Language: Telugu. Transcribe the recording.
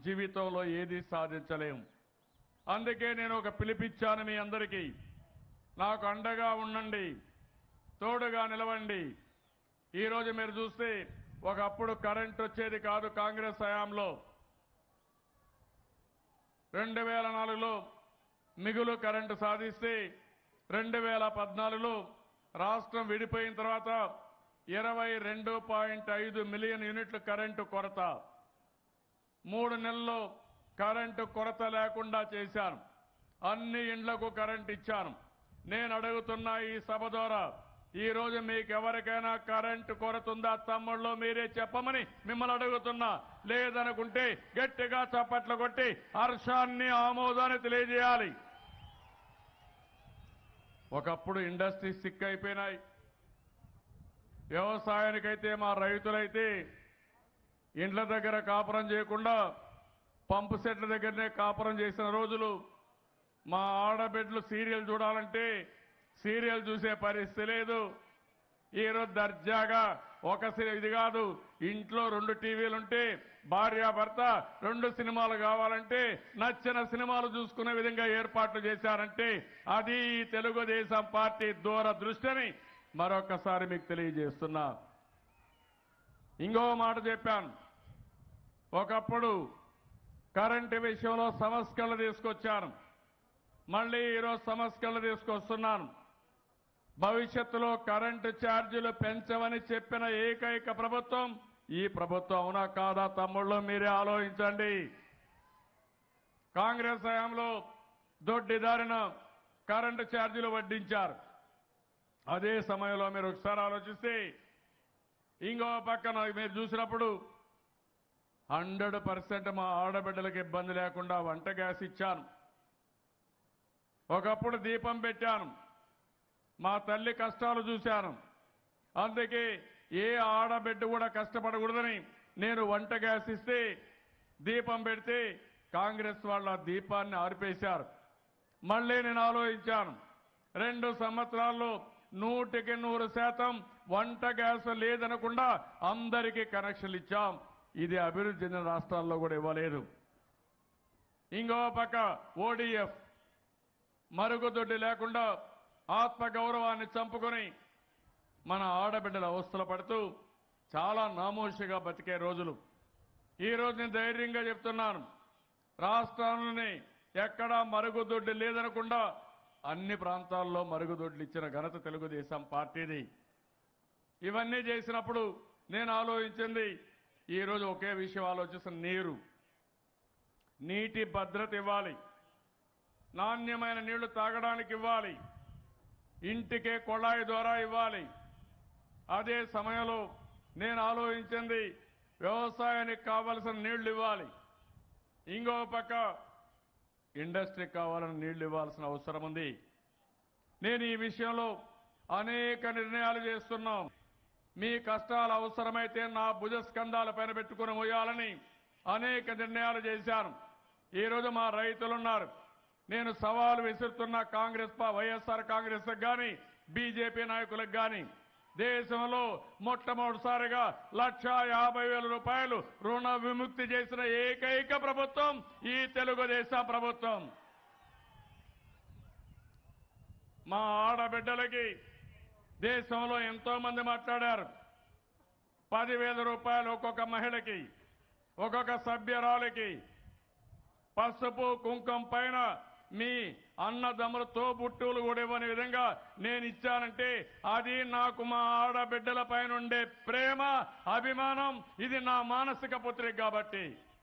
జీవితంలో ఏది సాధించలేం అందుకే నేను ఒక పిలిపిచ్చాను మీ అందరికీ నాకు అండగా ఉండండి తోడుగా నిలవండి ఈరోజు మీరు చూస్తే ఒకప్పుడు కరెంట్ వచ్చేది కాదు కాంగ్రెస్ హయాంలో రెండు వేల నాలుగులో మిగులు కరెంటు సాధిస్తే రెండు వేల పద్నాలుగులో రాష్ట్రం విడిపోయిన తర్వాత ఇరవై రెండు పాయింట్ ఐదు మిలియన్ యూనిట్లు కరెంటు కొరత మూడు నెలల్లో కరెంటు కొరత లేకుండా చేశాను అన్ని ఇండ్లకు కరెంట్ ఇచ్చాను నేను అడుగుతున్న ఈ సభ ద్వారా ఈ రోజు మీకు ఎవరికైనా కరెంటు కొరత ఉందా తమ్ముళ్ళు మీరే చెప్పమని మిమ్మల్ని అడుగుతున్నా లేదనుకుంటే గట్టిగా చప్పట్లు కొట్టి హర్షాన్ని ఆమోదాన్ని తెలియజేయాలి ఒకప్పుడు ఇండస్ట్రీ సిక్ అయిపోయినాయి వ్యవసాయానికైతే మా రైతులైతే ఇండ్ల దగ్గర కాపురం చేయకుండా పంపు సెట్ల దగ్గరనే కాపురం చేసిన రోజులు మా ఆడబిడ్డలు సీరియల్ చూడాలంటే సీరియల్ చూసే పరిస్థితి లేదు ఈరోజు దర్జాగా ఒక సి- ఇది కాదు ఇంట్లో రెండు టీవీలుంటే భార్యాభర్త రెండు సినిమాలు కావాలంటే నచ్చిన సినిమాలు చూసుకునే విధంగా ఏర్పాట్లు చేశారంటే అది ఈ తెలుగుదేశం పార్టీ దూరదృష్టిని మరొకసారి మీకు తెలియజేస్తున్నా ఇంకో మాట చెప్పాను ఒకప్పుడు కరెంటు విషయంలో సంస్కరణలు తీసుకొచ్చాను మళ్ళీ ఈరోజు సంస్కరణలు తీసుకొస్తున్నాను భవిష్యత్తులో కరెంటు ఛార్జీలు పెంచవని చెప్పిన ఏకైక ప్రభుత్వం ఈ ప్రభుత్వం అవునా కాదా తమ్ముళ్ళు మీరే ఆలోచించండి కాంగ్రెస్ హయాంలో దొడ్డిదారిన కరెంటు ఛార్జీలు వడ్డించారు అదే సమయంలో మీరు ఒకసారి ఆలోచిస్తే ఇంకో పక్కన మీరు చూసినప్పుడు హండ్రెడ్ పర్సెంట్ మా ఆడబిడ్డలకు ఇబ్బంది లేకుండా వంట గ్యాస్ ఇచ్చాను ఒకప్పుడు దీపం పెట్టాను మా తల్లి కష్టాలు చూశాను అందుకే ఏ ఆడబిడ్డ కూడా కష్టపడకూడదని నేను వంట గ్యాస్ ఇస్తే దీపం పెడితే కాంగ్రెస్ వాళ్ళ ఆ దీపాన్ని ఆర్పేశారు మళ్ళీ నేను ఆలోచించాను రెండు సంవత్సరాల్లో నూటికి నూరు శాతం వంట గ్యాస్ లేదనకుండా అందరికీ కనెక్షన్లు ఇచ్చాం ఇది అభివృద్ధి చెందిన రాష్ట్రాల్లో కూడా ఇవ్వలేదు ఇంకో పక్క ఓడిఎఫ్ మరుగుదొడ్డి లేకుండా ఆత్మ గౌరవాన్ని చంపుకొని మన ఆడబిడ్డల అవస్థలు పడుతూ చాలా నామోషిగా బతికే రోజులు ఈ రోజు నేను ధైర్యంగా చెప్తున్నాను రాష్ట్రంలోని ఎక్కడా మరుగుదొడ్డి లేదనకుండా అన్ని ప్రాంతాల్లో మరుగుదొడ్లు ఇచ్చిన ఘనత తెలుగుదేశం పార్టీది ఇవన్నీ చేసినప్పుడు నేను ఆలోచించింది ఈ రోజు ఒకే విషయం ఆలోచిస్తున్న నీరు నీటి భద్రత ఇవ్వాలి నాణ్యమైన నీళ్లు తాగడానికి ఇవ్వాలి ఇంటికే కొళాయి ద్వారా ఇవ్వాలి అదే సమయంలో నేను ఆలోచించింది వ్యవసాయానికి కావలసిన నీళ్లు ఇవ్వాలి ఇంకో పక్క ఇండస్ట్రీకి కావాలని నీళ్లు ఇవ్వాల్సిన అవసరం ఉంది నేను ఈ విషయంలో అనేక నిర్ణయాలు చేస్తున్నాం మీ కష్టాలు అవసరమైతే నా భుజ స్కంధాల పైన పెట్టుకుని మోయాలని అనేక నిర్ణయాలు చేశాను ఈరోజు మా రైతులున్నారు నేను సవాలు విసురుతున్న కాంగ్రెస్ పా- వైఎస్ఆర్ కాంగ్రెస్ కానీ బీజేపీ నాయకులకు కానీ దేశంలో మొట్టమొదటిసారిగా లక్ష యాభై వేల రూపాయలు రుణ విముక్తి చేసిన ఏకైక ప్రభుత్వం ఈ తెలుగుదేశం ప్రభుత్వం మా ఆడబిడ్డలకి దేశంలో ఎంతో మంది మాట్లాడారు పదివేల రూపాయలు ఒక్కొక్క మహిళకి ఒక్కొక్క సభ్యురాలకి పసుపు కుంకం పైన మీ అన్నదమ్ములతో బుట్టులు కూడా ఇవ్వని విధంగా నేను ఇచ్చానంటే అది నాకు మా ఆడబిడ్డల పైన ఉండే ప్రేమ అభిమానం ఇది నా మానసిక పుత్రిక కాబట్టి